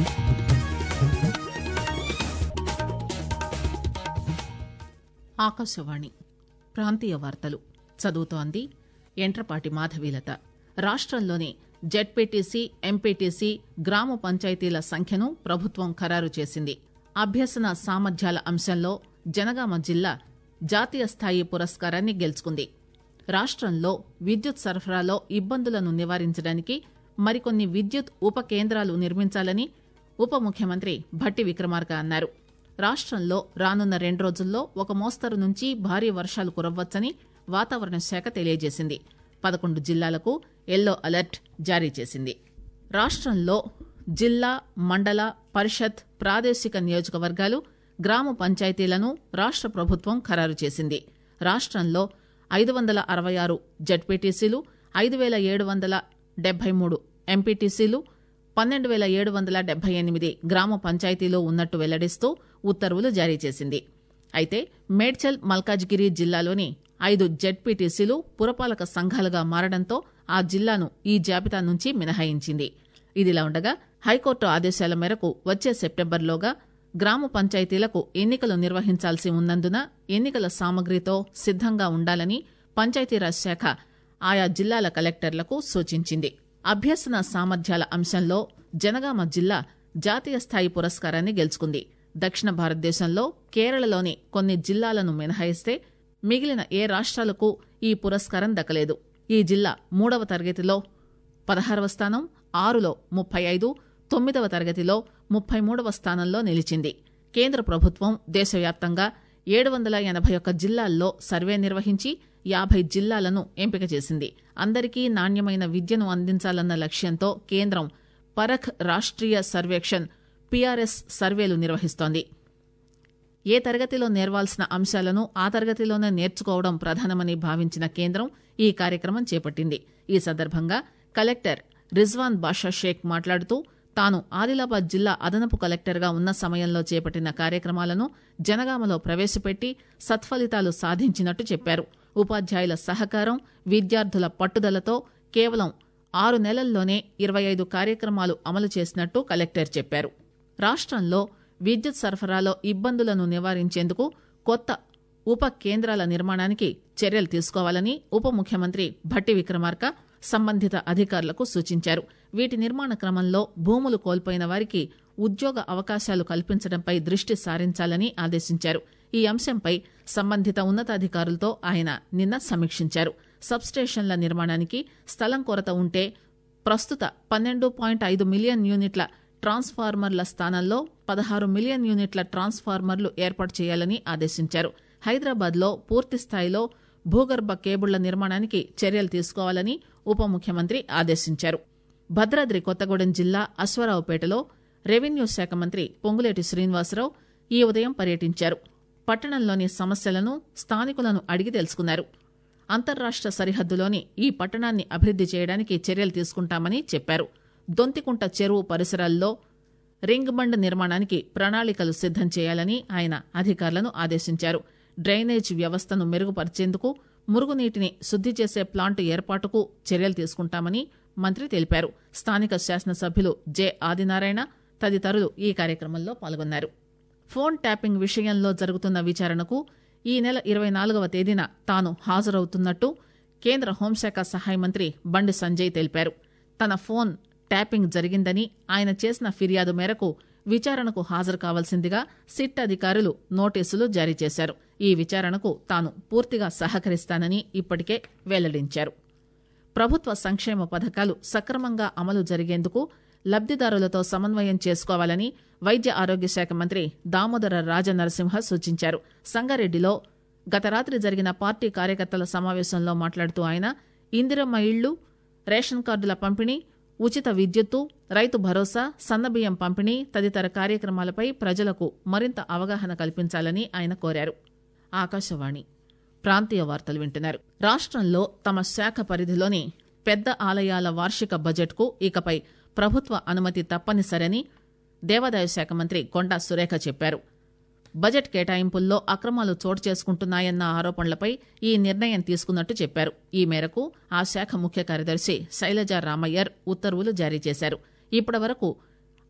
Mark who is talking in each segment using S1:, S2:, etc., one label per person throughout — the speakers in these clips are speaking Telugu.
S1: ఆకాశవాణి ప్రాంతీయ వార్తలు చదువుతోంది ఎంట్రపాటి మాధవీలత రాష్టంలోని జెడ్పీటీసీ ఎంపీటీసీ గ్రామ పంచాయతీల సంఖ్యను ప్రభుత్వం ఖరారు చేసింది అభ్యసన సామర్థ్యాల అంశంలో జనగామ జిల్లా జాతీయ స్థాయి పురస్కారాన్ని గెలుచుకుంది రాష్టంలో విద్యుత్ సరఫరాలో ఇబ్బందులను నివారించడానికి మరికొన్ని విద్యుత్ ఉప కేంద్రాలు నిర్మించాలని ఉప ముఖ్యమంత్రి భట్టి విక్రమార్క అన్నారు రాష్టంలో రానున్న రెండు రోజుల్లో ఒక మోస్తరు నుంచి భారీ వర్షాలు కురవ్వచ్చని వాతావరణ శాఖ తెలియజేసింది పదకొండు జిల్లాలకు ఎల్లో అలర్ట్ జారీ చేసింది రాష్టంలో జిల్లా మండల పరిషత్ ప్రాదేశిక నియోజకవర్గాలు గ్రామ పంచాయతీలను రాష్ట ప్రభుత్వం ఖరారు చేసింది రాష్టంలో ఐదు వందల అరవై ఆరు జడ్పీటీసీలు ఐదు వేల ఏడు వందల డెబ్బై మూడు ఎంపీటీసీలు పన్నెండు వేల ఏడు వందల డెబ్బై ఎనిమిది గ్రామ పంచాయతీలు ఉన్నట్టు వెల్లడిస్తూ ఉత్తర్వులు జారీ చేసింది అయితే మేడ్చల్ మల్కాజ్గిరి జిల్లాలోని ఐదు జెడ్పీటీసీలు పురపాలక సంఘాలుగా మారడంతో ఆ జిల్లాను ఈ జాబితా నుంచి మినహాయించింది ఇదిలా ఉండగా హైకోర్టు ఆదేశాల మేరకు వచ్చే సెప్టెంబర్లోగా గ్రామ పంచాయతీలకు ఎన్నికలు నిర్వహించాల్సి ఉన్నందున ఎన్నికల సామగ్రితో సిద్దంగా ఉండాలని పంచాయతీరాజ్ శాఖ ఆయా జిల్లాల కలెక్టర్లకు సూచించింది అభ్యసన సామర్థ్యాల అంశంలో జనగామ జిల్లా జాతీయ స్థాయి పురస్కారాన్ని గెలుచుకుంది దక్షిణ భారతదేశంలో కేరళలోని కొన్ని జిల్లాలను మినహాయిస్తే మిగిలిన ఏ రాష్ట్రాలకు ఈ పురస్కారం దక్కలేదు ఈ జిల్లా మూడవ తరగతిలో పదహారవ స్థానం ఆరులో ముప్పై ఐదు తొమ్మిదవ తరగతిలో ముప్పై మూడవ స్థానంలో నిలిచింది కేంద్ర ప్రభుత్వం దేశవ్యాప్తంగా ఏడు వందల ఎనభై ఒక్క జిల్లాల్లో సర్వే నిర్వహించి యాభై జిల్లాలను ఎంపిక చేసింది అందరికీ నాణ్యమైన విద్యను అందించాలన్న లక్ష్యంతో కేంద్రం పరఖ్ రాష్ట్రీయ సర్వేక్షణ్ పీఆర్ఎస్ సర్వేలు నిర్వహిస్తోంది ఏ తరగతిలో నేర్వాల్సిన అంశాలను ఆ తరగతిలోనే నేర్చుకోవడం ప్రధానమని భావించిన కేంద్రం ఈ కార్యక్రమం చేపట్టింది ఈ సందర్భంగా కలెక్టర్ రిజ్వాన్ బాషా షేక్ మాట్లాడుతూ తాను ఆదిలాబాద్ జిల్లా అదనపు కలెక్టర్గా ఉన్న సమయంలో చేపట్టిన కార్యక్రమాలను జనగామలో ప్రవేశపెట్టి సత్ఫలితాలు సాధించినట్టు చెప్పారు ఉపాధ్యాయుల సహకారం విద్యార్థుల పట్టుదలతో కేవలం ఆరు నెలల్లోనే ఇరవై ఐదు కార్యక్రమాలు అమలు చేసినట్టు కలెక్టర్ చెప్పారు రాష్టంలో విద్యుత్ సరఫరాలో ఇబ్బందులను నివారించేందుకు కొత్త ఉప కేంద్రాల నిర్మాణానికి చర్యలు తీసుకోవాలని ఉప ముఖ్యమంత్రి భట్టి విక్రమార్క సంబంధిత అధికారులకు సూచించారు వీటి నిర్మాణ క్రమంలో భూములు కోల్పోయిన వారికి ఉద్యోగ అవకాశాలు కల్పించడంపై దృష్టి సారించాలని ఆదేశించారు ఈ అంశంపై సంబంధిత ఉన్నతాధికారులతో ఆయన నిన్న సమీక్షించారు సబ్స్టేషన్ల నిర్మాణానికి స్థలం కొరత ఉంటే ప్రస్తుత పన్నెండు పాయింట్ ఐదు మిలియన్ యూనిట్ల ట్రాన్స్ఫార్మర్ల స్థానంలో పదహారు మిలియన్ యూనిట్ల ట్రాన్స్ఫార్మర్లు ఏర్పాటు చేయాలని ఆదేశించారు హైదరాబాద్ లో పూర్తి స్థాయిలో భూగర్భ కేబుళ్ల నిర్మాణానికి చర్యలు తీసుకోవాలని ఉప ముఖ్యమంత్రి ఆదేశించారు భద్రాద్రి కొత్తగూడెం జిల్లా అశ్వరావుపేటలో రెవెన్యూ శాఖ మంత్రి పొంగులేటి శ్రీనివాసరావు ఈ ఉదయం పర్యటించారు పట్టణంలోని సమస్యలను స్థానికులను అడిగి తెలుసుకున్నారు అంతర్రాష్ట సరిహద్దులోని ఈ పట్టణాన్ని అభివృద్ది చేయడానికి చర్యలు తీసుకుంటామని చెప్పారు దొంతికుంట చెరువు పరిసరాల్లో రింగ్ బండ్ నిర్మాణానికి ప్రణాళికలు సిద్దం చేయాలని ఆయన అధికారులను ఆదేశించారు డ్రైనేజ్ వ్యవస్థను మెరుగుపరిచేందుకు మురుగునీటిని శుద్ది చేసే ప్లాంటు ఏర్పాటుకు చర్యలు తీసుకుంటామని మంత్రి తెలిపారు స్థానిక శాసనసభ్యులు జె ఆదినారాయణ తదితరులు ఈ కార్యక్రమంలో పాల్గొన్నారు ఫోన్ ట్యాపింగ్ విషయంలో జరుగుతున్న విచారణకు ఈ నెల ఇరవై నాలుగవ తేదీన తాను హాజరవుతున్నట్టు కేంద్ర హోంశాఖ సహాయ మంత్రి బండి సంజయ్ తెలిపారు తన ఫోన్ ట్యాపింగ్ జరిగిందని ఆయన చేసిన ఫిర్యాదు మేరకు విచారణకు హాజరు కావాల్సిందిగా సిట్ అధికారులు నోటీసులు జారీ చేశారు ఈ విచారణకు తాను పూర్తిగా సహకరిస్తానని ఇప్పటికే వెల్లడించారు ప్రభుత్వ సంక్షేమ పథకాలు సక్రమంగా అమలు జరిగేందుకు లబ్దిదారులతో సమన్వయం చేసుకోవాలని వైద్య ఆరోగ్య శాఖ మంత్రి దామోదర రాజనరసింహ సూచించారు సంగారెడ్డిలో గత రాత్రి జరిగిన పార్టీ కార్యకర్తల సమావేశంలో మాట్లాడుతూ ఆయన ఇందిరమ్మ ఇళ్లు రేషన్ కార్డుల పంపిణీ ఉచిత విద్యుత్తు రైతు భరోసా సన్నబియ్యం పంపిణీ తదితర కార్యక్రమాలపై ప్రజలకు మరింత అవగాహన కల్పించాలని ఆయన కోరారు ఆకాశవాణి ప్రాంతీయ వార్తలు వింటున్నారు రాష్ట్రంలో తమ శాఖ పరిధిలోని పెద్ద ఆలయాల వార్షిక బడ్జెట్కు ఇకపై ప్రభుత్వ అనుమతి తప్పనిసరని దేవాదాయ శాఖ మంత్రి కొండా సురేఖ చెప్పారు బడ్జెట్ కేటాయింపుల్లో అక్రమాలు చోటు చేసుకుంటున్నాయన్న ఆరోపణలపై ఈ నిర్ణయం తీసుకున్నట్టు చెప్పారు ఈ మేరకు ఆ శాఖ ముఖ్య కార్యదర్శి శైలజా రామయ్యర్ ఉత్తర్వులు జారీ చేశారు ఇప్పటి వరకు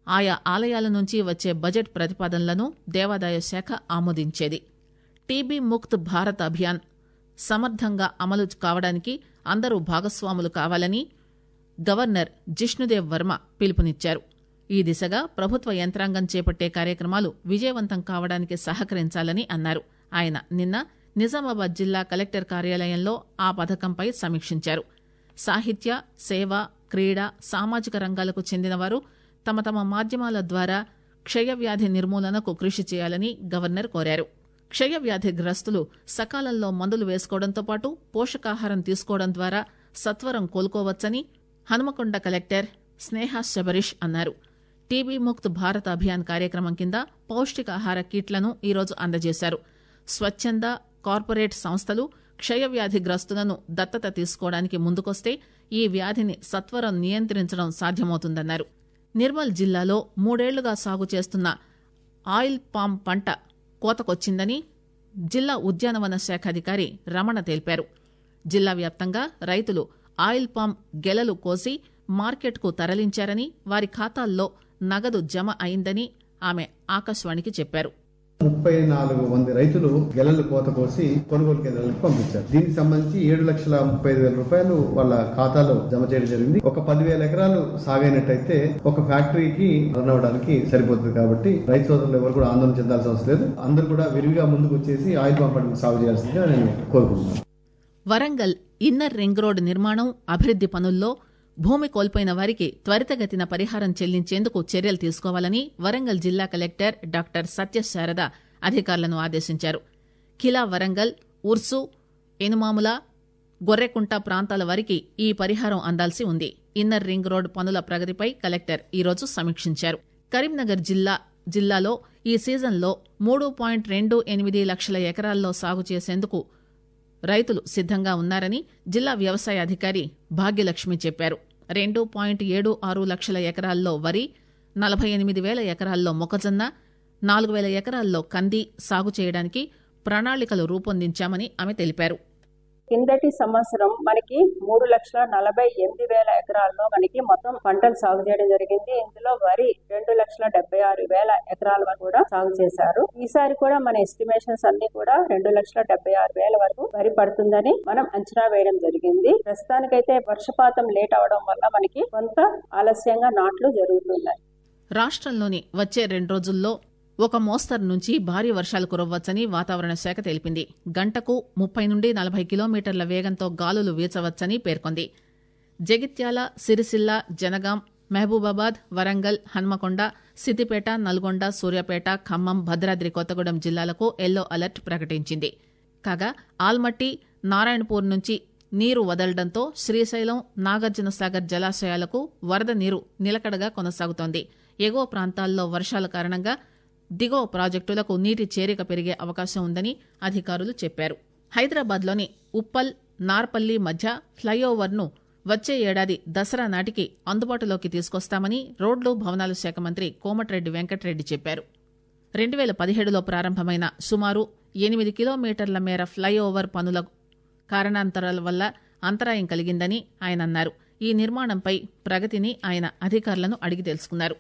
S1: ఆయా ఆలయాల నుంచి వచ్చే బడ్జెట్ ప్రతిపాదనలను దేవాదాయ శాఖ ఆమోదించేది టీబీ ముక్త్ భారత్ అభియాన్ సమర్థంగా అమలు కావడానికి అందరూ భాగస్వాములు కావాలని గవర్నర్ జిష్ణుదేవ్ వర్మ పిలుపునిచ్చారు ఈ దిశగా ప్రభుత్వ యంత్రాంగం చేపట్టే కార్యక్రమాలు విజయవంతం కావడానికి సహకరించాలని అన్నారు ఆయన నిన్న నిజామాబాద్ జిల్లా కలెక్టర్ కార్యాలయంలో ఆ పథకంపై సమీక్షించారు సాహిత్య సేవ క్రీడ సామాజిక రంగాలకు చెందినవారు తమ తమ మాధ్యమాల ద్వారా క్షయవ్యాధి నిర్మూలనకు కృషి చేయాలని గవర్నర్ కోరారు క్షయవ్యాధి గ్రస్తులు సకాలంలో మందులు వేసుకోవడంతో పాటు పోషకాహారం తీసుకోవడం ద్వారా సత్వరం కోలుకోవచ్చని హనుమకొండ కలెక్టర్ స్నేహ శబరీష్ అన్నారు టీబీ ముక్త్ భారత్ అభియాన్ కార్యక్రమం కింద పౌష్టికాహార కిట్లను ఈరోజు అందజేశారు స్వచ్ఛంద కార్పొరేట్ సంస్థలు క్షయవ్యాధి గ్రస్తులను దత్తత తీసుకోవడానికి ముందుకొస్తే ఈ వ్యాధిని సత్వరం నియంత్రించడం సాధ్యమవుతుందన్నారు నిర్మల్ జిల్లాలో మూడేళ్లుగా సాగు చేస్తున్న ఆయిల్ పామ్ పంట కోతకొచ్చిందని జిల్లా ఉద్యానవన శాఖ అధికారి రమణ తెలిపారు జిల్లా వ్యాప్తంగా రైతులు ఆయిల్ పామ్ గెలలు కోసి మార్కెట్కు తరలించారని వారి ఖాతాల్లో నగదు జమ అయిందని ఆమె ఆకాశవాణికి చెప్పారు
S2: ముప్పై నాలుగు మంది రైతులు గెలలు కోత కోసి కొనుగోలు కేంద్రాలకు పంపించారు దీనికి సంబంధించి ఏడు లక్షల ముప్పై ఐదు వేల రూపాయలు వాళ్ళ ఖాతాలో జమ చేయడం జరిగింది ఒక పదివేల ఎకరాలు సాగైనట్టయితే ఒక ఫ్యాక్టరీకి రన్ అవ్వడానికి సరిపోతుంది కాబట్టి రైతు సోదరులు ఎవరు కూడా ఆందోళన చెందాల్సిన అవసరం లేదు అందరూ కూడా విరివిగా ముందుకు వచ్చేసి ఆయిల్ పంపడం సాగు చేయాల్సిందిగా నేను కోరుకుంటున్నాను
S1: వరంగల్ ఇన్నర్ రింగ్ రోడ్ నిర్మాణం అభివృద్ది పనుల్లో భూమి కోల్పోయిన వారికి త్వరితగతిన పరిహారం చెల్లించేందుకు చర్యలు తీసుకోవాలని వరంగల్ జిల్లా కలెక్టర్ డాక్టర్ సత్యశారద అధికారులను ఆదేశించారు ఖిలా వరంగల్ ఉర్సు ఎనుమాముల గొర్రెకుంట ప్రాంతాల వారికి ఈ పరిహారం అందాల్సి ఉంది ఇన్నర్ రింగ్ రోడ్ పనుల ప్రగతిపై కలెక్టర్ ఈరోజు సమీక్షించారు కరీంనగర్ జిల్లా జిల్లాలో ఈ సీజన్లో మూడు పాయింట్ రెండు ఎనిమిది లక్షల ఎకరాల్లో సాగు చేసేందుకు రైతులు సిద్దంగా ఉన్నారని జిల్లా వ్యవసాయ అధికారి భాగ్యలక్ష్మి చెప్పారు రెండు పాయింట్ ఏడు ఆరు లక్షల ఎకరాల్లో వరి నలభై ఎనిమిది వేల ఎకరాల్లో మొక్కజొన్న నాలుగు వేల ఎకరాల్లో కంది సాగు చేయడానికి ప్రణాళికలు రూపొందించామని ఆమె తెలిపారు
S3: కిందటి సంవత్సరం మనకి మూడు లక్షల నలభై ఎనిమిది వేల ఎకరాల్లో మనకి మొత్తం పంటలు సాగు చేయడం జరిగింది ఇందులో వరి రెండు లక్షల డెబ్బై ఆరు వేల ఎకరాల వరకు కూడా సాగు చేశారు ఈసారి కూడా మన ఎస్టిమేషన్స్ అన్ని కూడా రెండు లక్షల డెబ్బై ఆరు వేల వరకు వరి పడుతుందని మనం అంచనా వేయడం జరిగింది ప్రస్తుతానికైతే వర్షపాతం లేట్ అవడం వల్ల మనకి కొంత ఆలస్యంగా నాట్లు జరుగుతున్నాయి
S1: రాష్ట్రంలోని వచ్చే రెండు రోజుల్లో ఒక మోస్తరు నుంచి భారీ వర్షాలు కురవ్వచ్చని వాతావరణ శాఖ తెలిపింది గంటకు ముప్పై నుండి నలభై కిలోమీటర్ల వేగంతో గాలులు వీచవచ్చని పేర్కొంది జగిత్యాల సిరిసిల్ల జనగాం మహబూబాబాద్ వరంగల్ హన్మకొండ సిద్దిపేట నల్గొండ సూర్యాపేట ఖమ్మం భద్రాద్రి కొత్తగూడెం జిల్లాలకు ఎల్లో అలర్ట్ ప్రకటించింది కాగా ఆల్మట్టి నారాయణపూర్ నుంచి నీరు వదలడంతో శ్రీశైలం నాగార్జున సాగర్ జలాశయాలకు వరద నీరు నిలకడగా కొనసాగుతోంది ఎగువ ప్రాంతాల్లో వర్షాల కారణంగా దిగువ ప్రాజెక్టులకు నీటి చేరిక పెరిగే అవకాశం ఉందని అధికారులు చెప్పారు హైదరాబాద్లోని ఉప్పల్ నార్పల్లి మధ్య ఫ్లైఓవర్ను వచ్చే ఏడాది దసరా నాటికి అందుబాటులోకి తీసుకొస్తామని రోడ్లు భవనాల శాఖ మంత్రి కోమటిరెడ్డి వెంకటరెడ్డి చెప్పారు రెండు వేల పదిహేడులో ప్రారంభమైన సుమారు ఎనిమిది కిలోమీటర్ల మేర ఫ్లైఓవర్ పనుల కారణాంతరాల వల్ల అంతరాయం కలిగిందని ఆయన అన్నారు ఈ నిర్మాణంపై ప్రగతిని ఆయన అధికారులను అడిగి తెలుసుకున్నారు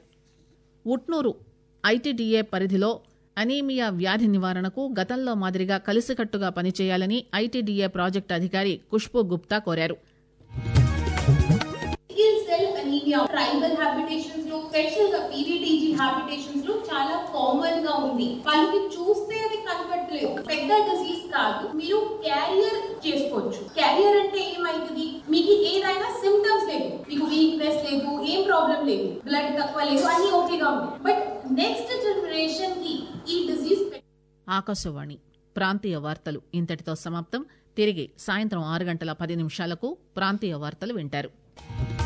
S1: ఉట్నూరు ఐటీడీఏ పరిధిలో అనీమియా వ్యాధి నివారణకు గతంలో మాదిరిగా కలిసికట్టుగా పనిచేయాలని ఐటీడీఏ ప్రాజెక్టు అధికారి ఖుష్బూ గుప్తా కోరారు
S4: sickle cell anaemia tribal habitations లో స్పెషల్ గా పీవీటీజీ హ్యాబిటేషన్స్ లో చాలా కామన్ గా ఉంది వాళ్ళకి చూస్తే అది కనపడలేదు పెద్ద డిసీజ్ కాదు మీరు క్యారియర్ చేసుకోవచ్చు క్యారియర్ అంటే ఏమైతుంది మీకు ఏదైనా సిమ్టమ్స్ లేదు మీకు వీక్నెస్ లేదు ఏం ప్రాబ్లం లేదు బ్లడ్ తక్కువ లేదు అన్ని ఓకేగా ఉంది బట్ నెక్స్ట్ జనరేషన్ కి ఈ డిసీజ్
S1: ఆకాశవాణి ప్రాంతీయ వార్తలు ఇంతటితో సమాప్తం తిరిగి సాయంత్రం ఆరు గంటల పది నిమిషాలకు ప్రాంతీయ వార్తలు వింటారు